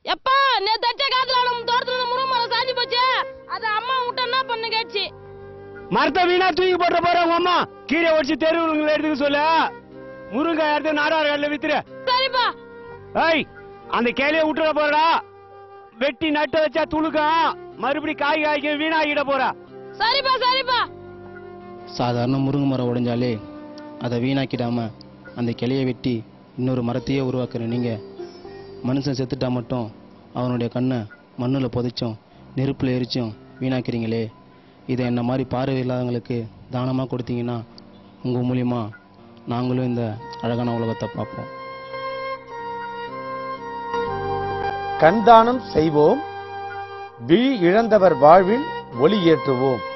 எப்பா நேத்து அடிச்ச காத்துல நம்ம தோட்டத்துல இருந்த முருங்கை மரம் சாஞ்சி போச்சு அது அம்மா விட்ட என்ன பண்ணு கேட்டுச்சு மரத்தை வீணா தூக்கி போட்டு போற உங்க அம்மா கீரை ஒடிச்சு தெருவுங்களை எடுத்துக்க சொல்லு முருங்கை எடுத்து நாடார் கடையில் வித்துரு சரிப்பா ஏய் அந்த கேலிய விட்டுற போறடா வெட்டி நட்டு வச்சா துளுக்கம் மறுபடியும் காய் காய்க்க வீணாகிட போறா சரிப்பா சரிப்பா சாதாரண முருங்கை மரம் உடைஞ்சாலே அதை வீணாக்கிடாம அந்த கிளையை வெட்டி இன்னொரு மரத்தையே உருவாக்குற நீங்கள் மனுஷன் செத்துட்டா மட்டும் அவனுடைய கண்ணை மண்ணில் புதைச்சும் நெருப்பில் எரிச்சும் வீணாக்கிறீங்களே இதை என்ன மாதிரி பார்வை இல்லாதவங்களுக்கு தானமாக கொடுத்தீங்கன்னா உங்கள் மூலியமா நாங்களும் இந்த அழகான உலகத்தை பார்ப்போம் கண்தானம் செய்வோம் விழி இழந்தவர் வாழ்வில் ஒளி ஏற்றுவோம்